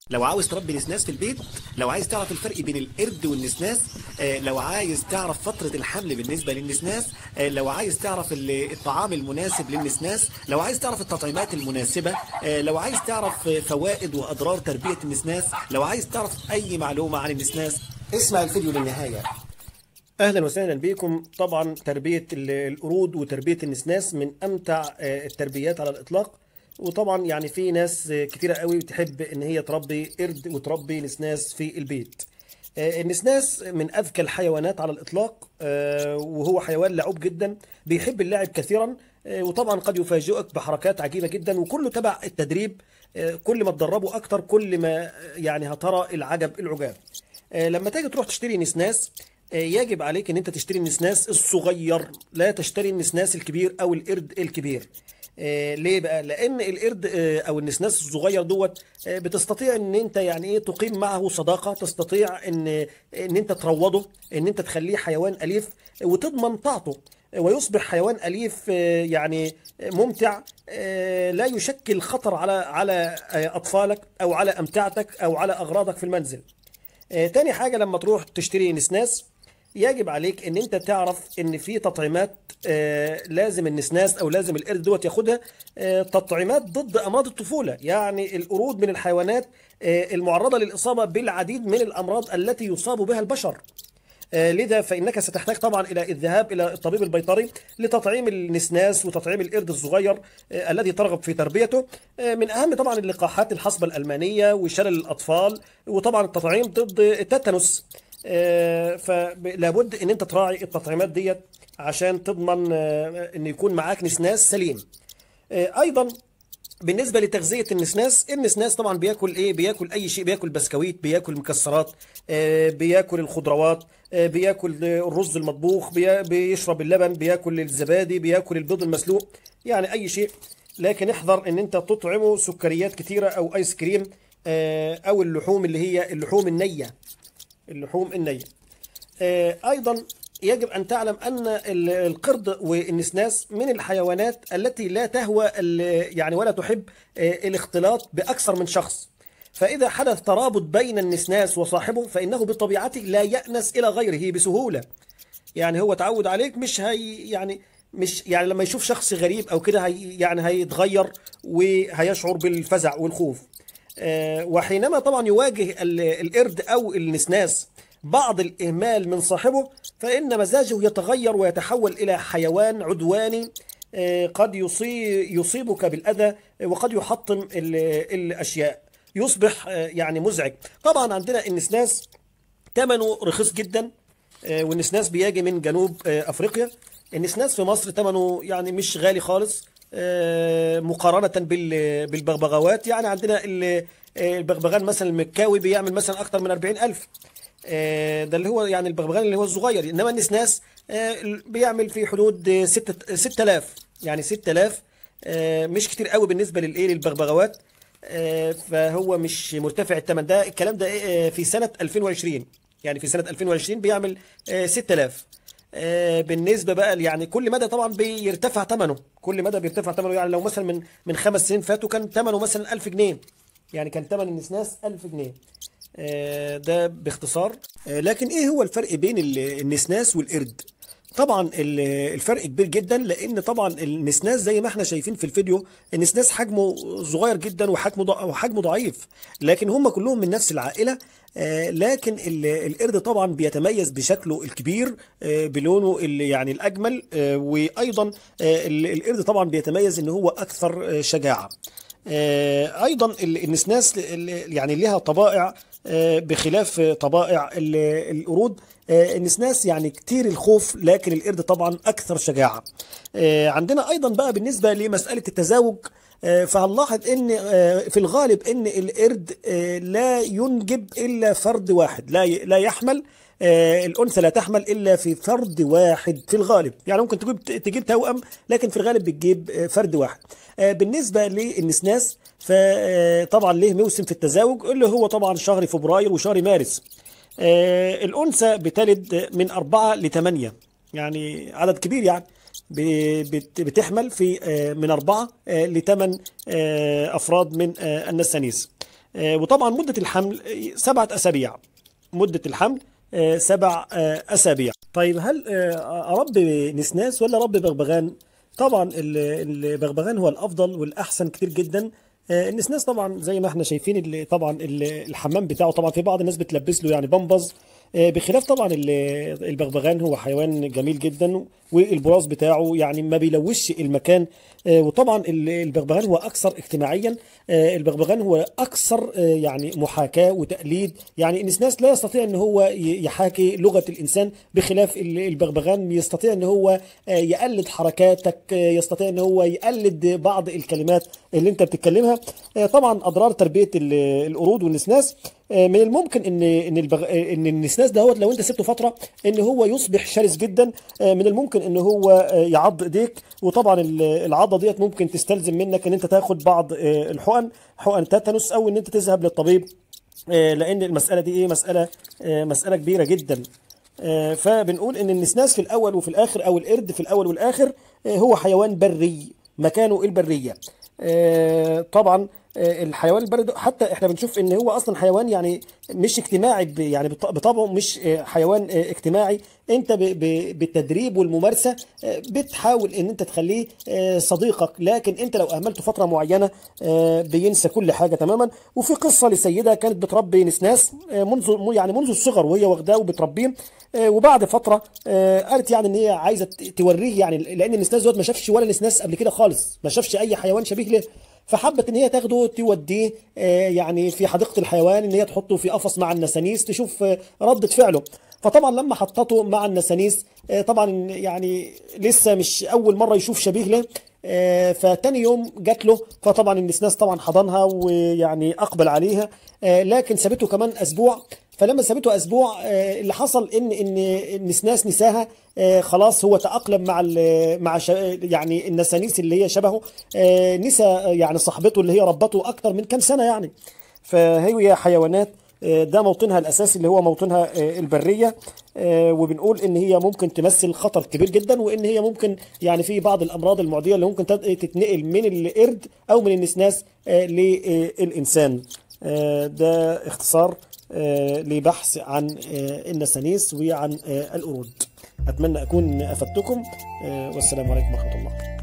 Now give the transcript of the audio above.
لو عاوز تربي نسناس في البيت لو عايز تعرف الفرق بين القرد والنسناس آه، لو عايز تعرف فترة الحمل بالنسبة للنسناس آه، لو عايز تعرف ال- الطعام المناسب للنسناس لو عايز تعرف التطعيمات المناسبة آه، لو عايز تعرف آه، فوائد وأضرار تربية النسناس لو عايز تعرف أي معلومة عن النسناس اسمع الفيديو للنهاية اهلا وسهلا بكم طبعا تربيه ال- القرود وتربيه النسناس من امتع آه، التربيات على الاطلاق وطبعا يعني في ناس آه، كتيره قوي بتحب ان هي تربي قرد وتربي نسناس في البيت آه، النسناس من اذكى الحيوانات على الاطلاق آه، وهو حيوان لعوب جدا بيحب اللعب كثيرا آه، وطبعا قد يفاجئك بحركات عجيبه جدا وكله تبع التدريب آه، كل ما تدربه اكتر كل ما آه، يعني هترى العجب العجاب آه، لما تيجي تروح تشتري نسناس آه، يجب عليك ان انت تشتري النسناس الصغير لا تشتري النسناس الكبير او القرد الكبير آه، ليه بقى لان القرد آه، او النسناس الصغير دوت آه، بتستطيع ان انت يعني ايه تقيم معه صداقه تستطيع ان ان انت تروضه ان انت تخليه حيوان اليف وتضمن طاعته ويصبح حيوان اليف آه، يعني ممتع آه، لا يشكل خطر على على آه، اطفالك او على امتعتك او على اغراضك في المنزل آه، تاني حاجة لما تروح تشتري نسناس يجب عليك ان انت تعرف ان في تطعيمات آه، لازم النسناس او لازم القرد دوت ياخدها آه، تطعيمات ضد امراض الطفولة يعني القرود من الحيوانات آه، المعرضة للاصابة بالعديد من الامراض التي يصاب بها البشر آه، لذا فإنك ستحتاج طبعا إلى الذهاب إلى الطبيب البيطري لتطعيم النسناس وتطعيم القرد الصغير آه، الذي ترغب في تربيته آه، من أهم طبعا اللقاحات الحصبة الألمانية وشلل الأطفال وطبعا التطعيم ضد التتنس آه، فلا بد ان انت تراعي التطعيمات ديت عشان تضمن آه، ان يكون معاك نسناس سليم آه، ايضا بالنسبه لتغذيه النسناس النسناس طبعا بياكل ايه بياكل اي شيء بياكل بسكويت بياكل مكسرات آه، بياكل الخضروات آه، بياكل آه، الرز المطبوخ بي- بيشرب اللبن بياكل الزبادي بياكل البيض المسلوق يعني اي شيء لكن احذر ان انت تطعمه سكريات كتيره او ايس كريم آه، او اللحوم اللي هي اللحوم النيه اللحوم النيه آه، ايضا يجب ان تعلم ان ال- القرد والنسناس من الحيوانات التي لا تهوى ال- يعني ولا تحب آه، الاختلاط باكثر من شخص فاذا حدث ترابط بين النسناس وصاحبه فانه بطبيعته لا يأنس الى غيره بسهوله يعني هو تعود عليك مش هي يعني مش يعني لما يشوف شخص غريب او كده هي يعني هيتغير وهيشعر بالفزع والخوف آه، وحينما طبعا يواجه ال- القرد او النسناس بعض الاهمال من صاحبه فان مزاجه يتغير ويتحول الى حيوان عدواني آه، قد يصي- يصيبك بالاذى وقد يحطم ال- الاشياء يصبح آه، يعني مزعج طبعا عندنا النسناس ثمنه رخيص جدا آه، والنسناس بيجي من جنوب آه، افريقيا النسناس في مصر ثمنه يعني مش غالي خالص آه، مقارنة بال- بالبغبغاوات يعني عندنا ال- آه، البغبغان مثلا المكاوي بيعمل مثلا أكتر من 40 ألف آه، ده اللي هو يعني البغبغان اللي هو الصغير إنما النسناس آه، بيعمل في حدود آه، ستة 6000 يعني 6000 آه، مش كتير قوي بالنسبة للإيه للبغبغاوات آه، فهو مش مرتفع الثمن ده الكلام ده آه، في سنة 2020 يعني في سنة 2020 بيعمل آه، 6000 آه، بالنسبة بقى يعني كل مدى طبعا بيرتفع ثمنه كل مدى بيرتفع ثمنه يعني لو مثلا من من خمس سنين فاتوا كان ثمنه مثلا 1000 جنيه يعني كان ثمن النسناس 1000 جنيه آه، ده باختصار آه، لكن ايه هو الفرق بين ال- النسناس والقرد طبعا ال- الفرق كبير جدا لان طبعا النسناس زي ما احنا شايفين في الفيديو النسناس حجمه صغير جدا وحجمه ضع- وحجمه ضعيف لكن هم كلهم من نفس العائله آه، لكن ال- القرد طبعا بيتميز بشكله الكبير آه، بلونه اللي يعني الاجمل آه، وايضا آه، ال- القرد طبعا بيتميز ان هو اكثر آه، شجاعه آه، ايضا ال- النسناس ل- ل- يعني لها طبائع آه، بخلاف آه، طبائع ال- القرود آه، النسناس يعني كتير الخوف لكن القرد طبعا اكثر شجاعه آه، عندنا ايضا بقى بالنسبه لمساله التزاوج آه، فهنلاحظ ان آه، في الغالب ان القرد آه، لا ينجب الا فرد واحد لا ي- لا يحمل آه، الانثى لا تحمل الا في فرد واحد في الغالب يعني ممكن تجيب تجيب توأم لكن في الغالب بتجيب آه، فرد واحد آه، بالنسبه للنسناس فطبعا ليه موسم في التزاوج اللي هو طبعا شهر فبراير وشهر مارس آه، الانثى بتلد من أربعة لثمانية يعني عدد كبير يعني ب- بت- بتحمل في آه، من أربعة آه، لثمان آه، أفراد من آه، النسانيس آه، وطبعا مدة الحمل آه، سبعة أسابيع مدة الحمل آه، سبع آه، أسابيع طيب هل آه، أربي نسناس ولا أربي بغبغان؟ طبعا ال- البغبغان هو الأفضل والأحسن كتير جدا آه، النسناس طبعا زي ما احنا شايفين اللي طبعا ال- الحمام بتاعه طبعا في بعض الناس بتلبس له يعني بامبز آه، بخلاف طبعا ال- البغبغان هو حيوان جميل جدا والبراز بتاعه يعني ما بيلوثش المكان آه، وطبعا ال- البغبغان هو اكثر اجتماعيا آه، البغبغان هو اكثر آه، يعني محاكاه وتقليد يعني النسناس لا يستطيع ان هو ي- يحاكي لغه الانسان بخلاف ال- البغبغان يستطيع ان هو آه، يقلد حركاتك آه، يستطيع ان هو يقلد بعض الكلمات اللي انت بتتكلمها آه، طبعا اضرار تربيه ال- القرود والنسناس آه، من الممكن ان ان البغ... آه، ان النسناس دهوت لو انت سبته فتره ان هو يصبح شرس جدا آه، من الممكن ان هو آه، يعض ايديك وطبعا ال- العضه ديت ممكن تستلزم منك ان انت تاخد بعض آه، الحقن حقن تاتانوس او ان انت تذهب للطبيب آه، لان المساله دي ايه مساله آه، مساله كبيره جدا آه، فبنقول ان النسناس في الاول وفي الاخر او القرد في الاول والاخر آه، هو حيوان بري مكانه البريه آه، طبعا آه، الحيوان البري ده حتى احنا بنشوف ان هو اصلا حيوان يعني مش اجتماعي ب- يعني بط- بطبعه مش آه، حيوان آه، اجتماعي انت ب- ب- بالتدريب والممارسه آه، بتحاول ان انت تخليه آه، صديقك لكن انت لو اهملته فتره معينه آه، بينسى كل حاجه تماما وفي قصه لسيده كانت بتربي نسناس آه، منذ يعني منذ الصغر وهي واخداه وبتربيه آه، وبعد فتره آه، قالت يعني ان هي عايزه ت- توريه يعني لان النسناس دوت ما شافش ولا نسناس قبل كده خالص ما شافش اي حيوان شبيه له فحبت ان هي تاخده توديه آه، يعني في حديقه الحيوان ان هي تحطه في قفص مع النسانيس تشوف آه، رده فعله فطبعا لما حطته مع النسانيس آه، طبعا يعني لسه مش اول مره يشوف شبيه له آه، فتاني يوم جات له فطبعا النسناس طبعا حضنها ويعني اقبل عليها آه، لكن سابته كمان اسبوع فلما سابته اسبوع آه، اللي حصل ان ان النسناس نساها آه، خلاص هو تاقلم مع ال- مع ش- يعني النسانيس اللي هي شبهه آه، نسى يعني صاحبته اللي هي ربته اكتر من كام سنه يعني فهي حيوانات آه، ده موطنها الاساسي اللي هو موطنها آه، البريه آه، وبنقول ان هي ممكن تمثل خطر كبير جدا وان هي ممكن يعني في بعض الامراض المعديه اللي ممكن تت- تتنقل من القرد او من النسناس آه، للانسان آه، ده اختصار آه، لبحث عن آه، النسانيس وعن آه، القرود اتمنى اكون افدتكم آه، والسلام عليكم ورحمه الله